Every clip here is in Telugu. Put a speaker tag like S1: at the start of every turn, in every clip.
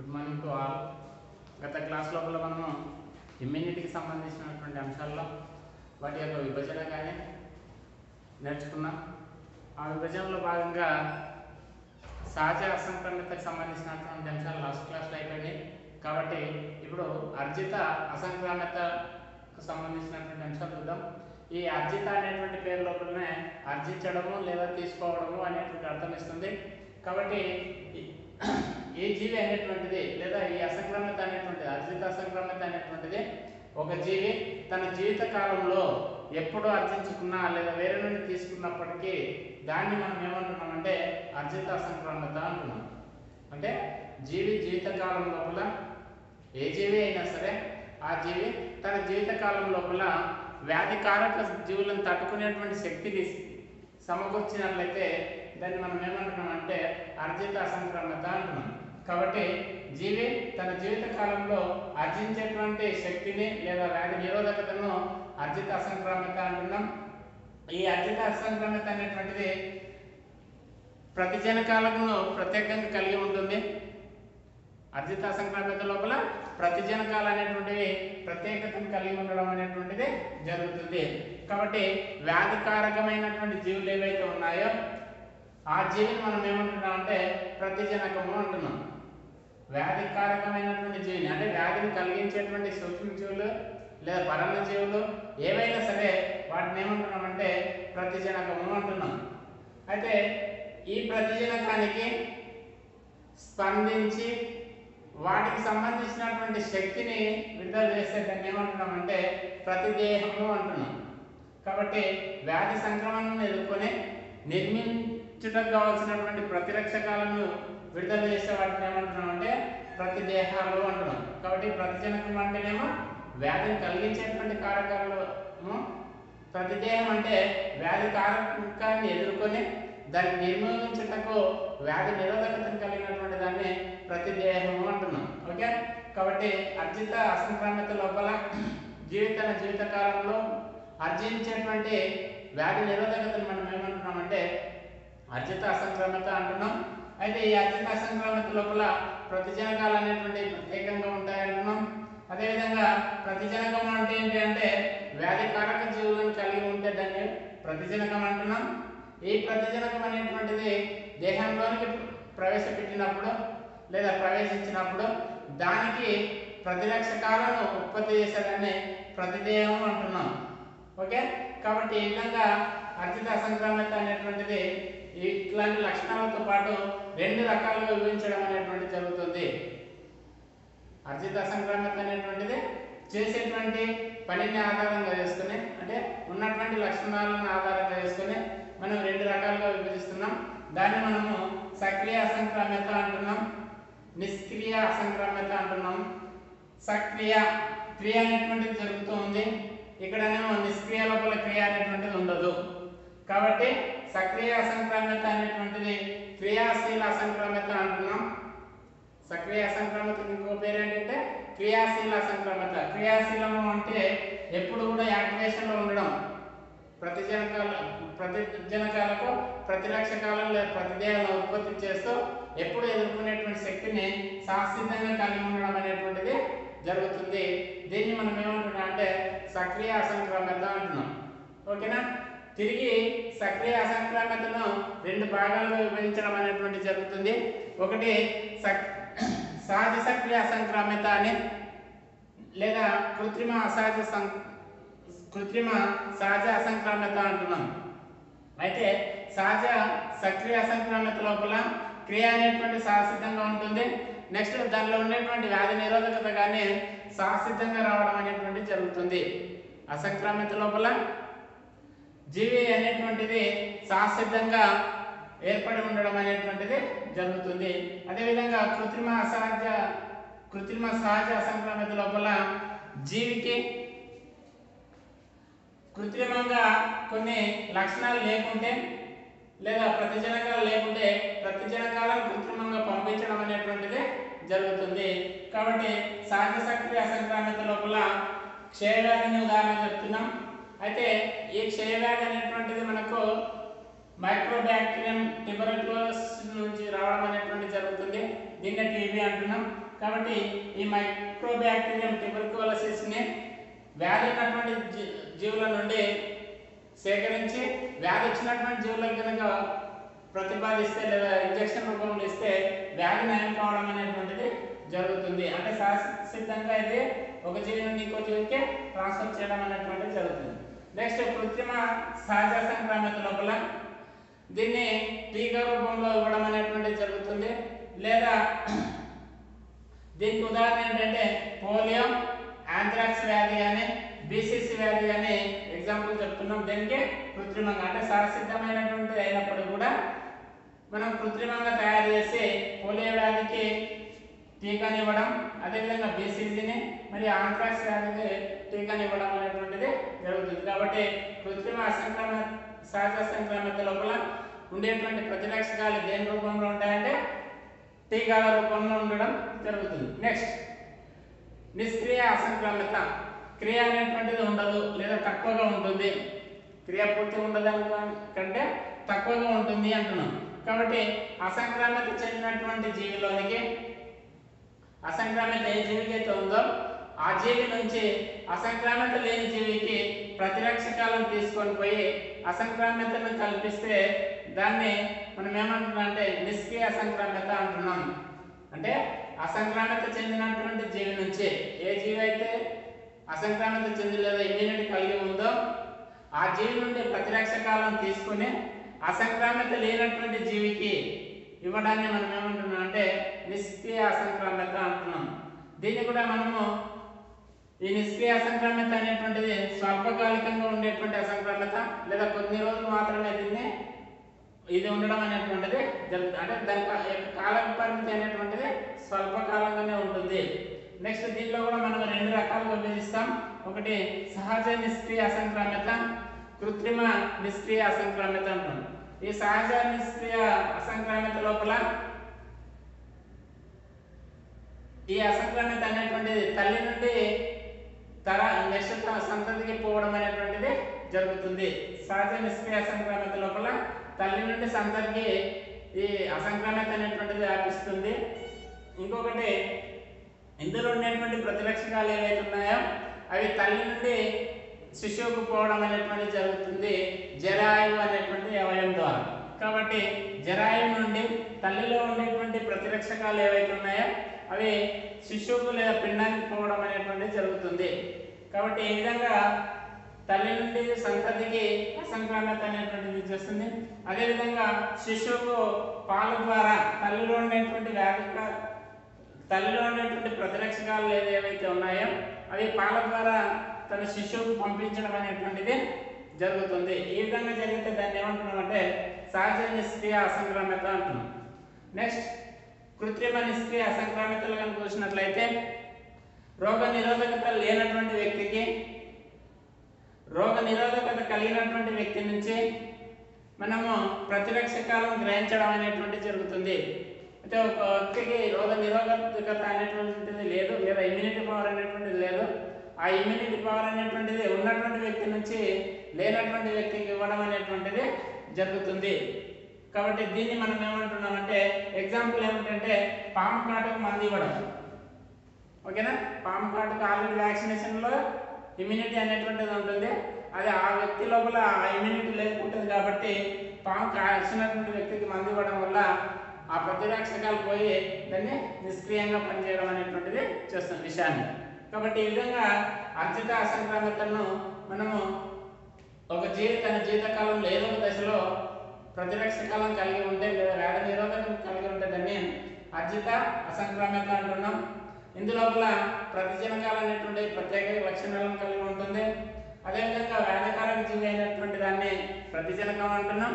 S1: గుడ్ మార్నింగ్ టు ఆల్ గత క్లాస్ లోపల మనము ఇమ్యూనిటీకి సంబంధించినటువంటి అంశాల్లో వాటి యొక్క విభజన కానీ నేర్చుకున్నాం ఆ విభజనలో భాగంగా సహజ అసంక్రమితకు సంబంధించినటువంటి అంశాలు లాస్ట్ క్లాస్లో అయిపోయినాయి కాబట్టి ఇప్పుడు అర్జిత అసంక్రామితకు సంబంధించినటువంటి అంశాలు చూద్దాం ఈ అర్జిత అనేటువంటి పేరు లోపలనే అర్జించడము లేదా తీసుకోవడము అనేటువంటి అర్థం ఇస్తుంది కాబట్టి ఈ- ఈ జీవి అనేటువంటిది లేదా ఈ అసంక్రమిత అనేటువంటిది అర్జిత అసంక్రమిత అనేటువంటిది ఒక జీవి తన జీవిత కాలంలో ఎప్పుడు అర్జించుకున్నా లేదా వేరే నుండి తీసుకున్నప్పటికీ దాన్ని మనం ఏమంటున్నామంటే అర్జిత అసంక్రమిత అంటున్నాం అంటే జీవి జీవిత కాలం లోపల ఏ జీవి అయినా సరే ఆ జీవి తన జీవిత కాలం లోపల వ్యాధికారక జీవులను తట్టుకునేటువంటి శక్తిని సమకూర్చినట్లయితే దాన్ని మనం ఏమంటున్నామంటే అర్జిత అసంక్రమత అంటున్నాం కాబట్టి జీవి తన జీవిత కాలంలో ఆర్జించేటువంటి శక్తిని లేదా వ్యాధి నిరోధకతను అర్జిత అసంక్రామిత అంటున్నాం ఈ అర్జిత అసంక్రామిత అనేటువంటిది ప్రతి జనకాలను ప్రత్యేకంగా కలిగి ఉంటుంది అర్జిత అసంక్రామిత లోపల ప్రతి జనకాలు అనేటువంటివి ప్రత్యేకతను కలిగి ఉండడం అనేటువంటిది జరుగుతుంది కాబట్టి వ్యాధికారకమైనటువంటి జీవులు ఏవైతే ఉన్నాయో ఆ జీవిని మనం ఏమంటున్నాం అంటే ప్రతిజనకము అంటున్నాం వ్యాధికారకమైనటువంటి జీవిని అంటే వ్యాధిని కలిగించేటువంటి సూక్ష్మజీవులు లేదా పరమ జీవులు ఏవైనా సరే వాటిని ఏమంటున్నామంటే ప్రతిజనకము అంటున్నాం అయితే ఈ ప్రతిజనకానికి స్పందించి వాటికి సంబంధించినటువంటి శక్తిని విడుదల చేసే దాన్ని ఏమంటున్నామంటే ప్రతిదేహము అంటున్నాం కాబట్టి వ్యాధి సంక్రమణను ఎదుర్కొని నిర్మించుటకు కావాల్సినటువంటి ప్రతిరక్షకాలను విడుదల చేసే వాటిని ఏమంటున్నామంటే ప్రతిదేహాలు అంటున్నాం కాబట్టి ప్రతిజనకం అంటేనేమో వ్యాధిని కలిగించేటువంటి కారకాలను ప్రతిదేహం అంటే వ్యాధి కారకాన్ని ఎదుర్కొని దాన్ని నిర్మూలించుటకు వ్యాధి నిరోధకతను కలిగినటువంటి దాన్ని ప్రతిదేహము అంటున్నాం ఓకే కాబట్టి అర్జిత అసంక్రామిత లోపల జీవిత జీవిత కాలంలో అర్జించేటువంటి వ్యాధి నిరోధకతను మనం ఏమంటున్నామంటే అర్జిత అసంక్రమిత అంటున్నాం అయితే ఈ అర్జిత అసంక్రమిత లోపల ప్రతిజనకాలు అనేటువంటి ప్రత్యేకంగా ఉంటాయి అంటున్నాం అదేవిధంగా ప్రతిజనకం అంటే ఏంటి అంటే వ్యాధికారక జీవులను కలిగి ఉంటే దాన్ని ప్రతిజనకం అంటున్నాం ఈ ప్రతిజనకం అనేటువంటిది దేహంలోనికి ప్రవేశపెట్టినప్పుడు లేదా ప్రవేశించినప్పుడు దానికి ప్రతిరక్షకాలను ఉత్పత్తి చేసేదాన్ని ప్రతిదేహం అంటున్నాం ఓకే కాబట్టి ఈ విధంగా అర్జిత అసంక్రామిత అనేటువంటిది ఇట్లాంటి లక్షణాలతో పాటు రెండు రకాలుగా విభజించడం అనేటువంటి జరుగుతుంది అర్జిత అసంక్రామిత అనేటువంటిది చేసేటువంటి పనిని ఆధారంగా చేసుకుని అంటే ఉన్నటువంటి లక్షణాలను ఆధారంగా చేసుకుని మనం రెండు రకాలుగా విభజిస్తున్నాం దాన్ని మనము సక్రియ అసంక్రామ్యత అంటున్నాం నిష్క్రియ అసంక్రామ్యత అంటున్నాం సక్రియ క్రియ అనేటువంటిది జరుగుతూ ఉంది ఇక్కడనేమో నిష్క్రియ లోపల క్రియ అనేటువంటిది ఉండదు కాబట్టి సక్రియ అసంక్రామ్యత అనేటువంటిది క్రియాశీల అసంక్రామ్యత అంటున్నాం సక్రియ అసంక్రమత ఇంకో పేరు ఏంటంటే క్రియాశీల అసంక్రమత క్రియాశీలము అంటే ఎప్పుడు కూడా యాక్టివేషన్ లో ఉండడం ప్రతిజనకాల ప్రతిజనకాలకు ప్రతిరక్షకాలను లేదా ప్రతిదేహాలను ఉత్పత్తి చేస్తూ ఎప్పుడు ఎదుర్కొనేటువంటి శక్తిని శాశ్వతంగా కలిగి ఉండడం అనేటువంటిది జరుగుతుంది దీన్ని మనం ఏమంటున్నాం అంటే సక్రియ అసంక్రమత అంటున్నాం ఓకేనా తిరిగి సక్రియ అసంక్రామితను రెండు భాగాలుగా విభజించడం అనేటువంటి జరుగుతుంది ఒకటి సక్ సహజ సక్రియ అసంక్రామిత అని లేదా కృత్రిమ అసహజ సం కృత్రిమ సహజ అసంక్రామిత అంటున్నాం అయితే సహజ సక్రియ అసంక్రామిత లోపల క్రియ అనేటువంటి శాశ్వతంగా ఉంటుంది నెక్స్ట్ దానిలో ఉండేటువంటి వ్యాధి నిరోధకత కానీ శాశ్వతంగా రావడం అనేటువంటి జరుగుతుంది అసంక్రామిత లోపల జీవి అనేటువంటిది శాశ్వతంగా ఏర్పడి ఉండడం అనేటువంటిది జరుగుతుంది అదేవిధంగా కృత్రిమ అసహజ కృత్రిమ సహజ అసంక్రమిత లోపల జీవికి కృత్రిమంగా కొన్ని లక్షణాలు లేకుంటే లేదా ప్రతిజనకాలు లేకుంటే ప్రతిజనకాలను కృత్రిమంగా పంపించడం అనేటువంటిది జరుగుతుంది కాబట్టి సహజ సక్రియ అసంక్రామిత లోపల క్షయవ్యాధిని ఉదాహరణ చెప్తున్నాం అయితే ఈ క్షయవ్యాధి అనేటువంటిది మనకు మైక్రోబ్యాక్టీరియం ట్యూబర్క్లోసిస్ నుంచి రావడం అనేటువంటి జరుగుతుంది దీన్ని టీబీ అంటున్నాం కాబట్టి ఈ మైక్రోబ్యాక్టీరియం ట్యూబర్కులోసిస్ ని వ్యాధి ఉన్నటువంటి జీ- జీవుల నుండి సేకరించి వ్యాధి వచ్చినటువంటి జీవులకు కనుక ప్రతిపాదిస్తే లేదా ఇంజెక్షన్ రూపంలో ఇస్తే వ్యాధి నయం కావడం అనేటువంటిది జరుగుతుంది అంటే సహసిద్ధంగా ఇది ఒక జీవి నుండి ఇంకో జీవికి ట్రాన్స్ఫర్ చేయడం అనేటువంటిది జరుగుతుంది నెక్స్ట్ కృత్రిమ సహజ సంక్రామ్యత లోపల దీన్ని టీకా రూపంలో ఇవ్వడం అనేటువంటిది జరుగుతుంది లేదా దీనికి ఉదాహరణ ఏంటంటే పోలియో ఆంథ్రాక్స్ వ్యాధి కానీ బీసీసీ వ్యాధి కానీ ఎగ్జాంపుల్ చెప్తున్నాం దీనికి కృత్రిమంగా అంటే సహసిద్ధమైనటువంటి అయినప్పుడు కూడా మనం కృత్రిమంగా తయారు చేసి పోలియో వ్యాధికి టీకాని ఇవ్వడం అదేవిధంగా బీసీసీని మరి ఆంథ్రాక్స్ వ్యాధికి టీకాని ఇవ్వడం అనేటువంటిది జరుగుతుంది కాబట్టి కృత్రిమ అసంక్రమ సహజ సంక్రమిత లోపల ఉండేటువంటి ప్రతిరక్షకాలు దేని రూపంలో ఉంటాయంటే టీకాల రూపంలో ఉండడం జరుగుతుంది నెక్స్ట్ నిష్క్రియ అసంక్రమిత క్రియ అనేటువంటిది ఉండదు లేదా తక్కువగా ఉంటుంది క్రియ పూర్తి ఉండదు కంటే తక్కువగా ఉంటుంది అంటున్నాం కాబట్టి అసంక్రమిత చెందినటువంటి జీవిలోనికి అసంక్రమిత ఏ జీవికి అయితే ఉందో ఆ జీవి నుంచి అసంక్రమిత లేని జీవికి ప్రతిరక్షకాలను తీసుకొని పోయి అసంక్రమితను కల్పిస్తే దాన్ని మనం ఏమంటున్నాం అంటే నిష్క్రియ అసంక్రమిత అంటున్నాం అంటే అసంక్రమిత చెందినటువంటి జీవి నుంచి ఏ జీవి అయితే అసంక్రమిత చెంది లేదా ఇమ్యూనిటీ కలిగి ఉందో ఆ జీవి నుండి ప్రతిరక్షకాలను తీసుకుని అసంక్రమిత లేనటువంటి జీవికి ఇవ్వడాన్ని మనం ఏమంటున్నాం అంటే నిష్క్రియ అసంక్రమిత అంటున్నాం దీన్ని కూడా మనము ఈ నిష్క్రియ అసంక్రమిత అనేటువంటిది స్వల్పకాలికంగా ఉండేటువంటి అసంక్రమిత లేదా కొన్ని రోజులు మాత్రమే దీన్ని ఇది ఉండడం అనేటువంటిది జరుగుతుంది అంటే దాని కా- యొక్క కాల పరిమితి అనేటువంటిది స్వల్పకాలంగానే ఉంటుంది నెక్స్ట్ దీంట్లో కూడా మనం రెండు రకాలుగా విభజిస్తాం ఒకటి సహజ నిష్క్రియ అసంక్రమిత కృత్రిమ నిష్క్రియ అసంక్రమిత అంటాం ఈ సహజ నిష్క్రియ అసంక్రమిత లోపల ఈ అసంక్రమిత అనేటువంటిది తల్లి నుండి తర నెక్స్ట్ తన సంతతికి పోవడం అనేటువంటిది జరుగుతుంది సహజ నిష్క్రియ అసంక్రమిత లోపల తల్లి నుండి సంతతికి ఈ అసంక్రమిత అనేటువంటిది వ్యాపిస్తుంది ఇంకొకటి ఇందులో ఉండేటువంటి ప్రతిరక్షకాలు ఏవైతే ఉన్నాయో అవి తల్లి నుండి శిశువుకు పోవడం అనేటువంటిది జరుగుతుంది జరాయువు అనేటువంటి అవయవం ద్వారా కాబట్టి జరాయువు నుండి తల్లిలో ఉండేటువంటి ప్రతిరక్షకాలు ఏవైతే ఉన్నాయో అవి శిశువుకు లేదా పిండానికి పోవడం అనేటువంటిది జరుగుతుంది కాబట్టి ఈ విధంగా తల్లి నుండి సంతతికి అసంక్రామ్యత అనేటువంటిది చేస్తుంది అదేవిధంగా శిశువుకు పాల ద్వారా తల్లిలో ఉండేటువంటి వ్యాధి తల్లిలో ఉండేటువంటి ప్రతిరక్షకాలు ఏది ఏవైతే ఉన్నాయో అవి పాల ద్వారా తన శిశువుకు పంపించడం అనేటువంటిది జరుగుతుంది ఈ విధంగా జరిగితే దాన్ని ఏమంటున్నామంటే సహజ నిష్క్రియ అసంక్రమిత అంటున్నాం నెక్స్ట్ కృత్రిమ నిష్క్రియ అసంక్రమితలు కనుక చూసినట్లయితే రోగ నిరోధకత లేనటువంటి వ్యక్తికి రోగ నిరోధకత కలిగినటువంటి వ్యక్తి నుంచి మనము ప్రతిరక్షకాలను గ్రహించడం అనేటువంటి జరుగుతుంది అయితే ఒక వ్యక్తికి రోగ నిరోధకత అనేటువంటిది లేదు లేదా ఇమ్యూనిటీ పవర్ అనేటువంటిది లేదు ఆ ఇమ్యూనిటీ పవర్ అనేటువంటిది ఉన్నటువంటి వ్యక్తి నుంచి లేనటువంటి వ్యక్తికి ఇవ్వడం అనేటువంటిది జరుగుతుంది కాబట్టి దీన్ని మనం ఏమంటున్నామంటే ఎగ్జాంపుల్ ఏమిటంటే పాము కాటుకు మందు ఇవ్వడం ఓకేనా పాము కాటుకు ఆల్రెడీ వ్యాక్సినేషన్లో ఇమ్యూనిటీ అనేటువంటిది ఉంటుంది అది ఆ వ్యక్తి లోపల ఆ ఇమ్యూనిటీ లేకుంటుంది కాబట్టి పాము కాల్చినటువంటి వ్యక్తికి మందు ఇవ్వడం వల్ల ఆ ప్రతిరక్షకాలు పోయి దాన్ని నిష్క్రియంగా పనిచేయడం అనేటువంటిది చేస్తుంది విషయాన్ని కాబట్టి ఈ విధంగా అర్జిత అసంక్రామితలను మనము ఒక జీవి తన జీవితకాలంలో ఏదో ఒక దశలో ప్రతిరక్షకాలం కలిగి ఉంటే లేదా వ్యాధి నిరోధకం కలిగి ఉంటే దాన్ని అర్జిత అసంక్రామిత అంటున్నాం ఇందులోపల ప్రతిజనకాలు అనేటువంటి ప్రత్యేక లక్షణాలను కలిగి ఉంటుంది అదేవిధంగా వ్యాధికారక జీవి అయినటువంటి దాన్ని ప్రతిజనకం అంటున్నాం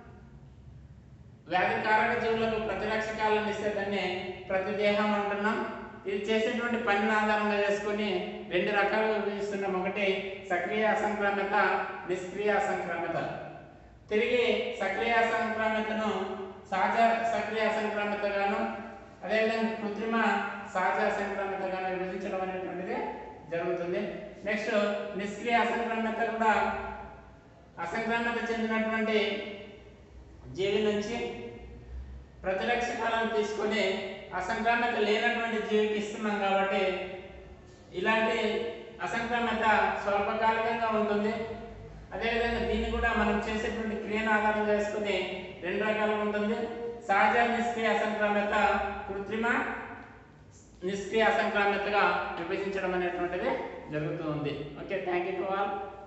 S1: వ్యాధికారక జీవులకు ప్రతిరక్షకాలను ఇస్తే దాన్ని ప్రతిదేహం అంటున్నాం ఇది చేసేటువంటి పనిని ఆధారంగా చేసుకొని రెండు రకాలుగా విభజిస్తున్నాం ఒకటి సక్రియ అసంక్రామిత నిష్క్రియ అసంక్రామిత తిరిగి సక్రియ అసంక్రామితను సహజ సక్రియ అసంక్రామితగాను అదేవిధంగా కృత్రిమ సహజ అసంక్రామితగాను విభజించడం అనేటువంటిది జరుగుతుంది నెక్స్ట్ నిష్క్రియ అసంక్రామిత కూడా అసంక్రామిత చెందినటువంటి జీవి నుంచి ప్రతిరక్షకాలను తీసుకొని అసంక్రామ్యత లేనటువంటి జీవికి ఇస్తున్నాం కాబట్టి ఇలాంటి అసంక్రామ్యత స్వల్పకాలికంగా ఉంటుంది అదేవిధంగా దీన్ని కూడా మనం చేసేటువంటి క్రియను ఆధారం చేసుకుని రెండు రకాలుగా ఉంటుంది సహజ నిష్క్రియ అసంక్రామ్యత కృత్రిమ నిష్క్రియ అసంక్రామ్యతగా విభజించడం అనేటువంటిది జరుగుతూ ఉంది okay thank you to all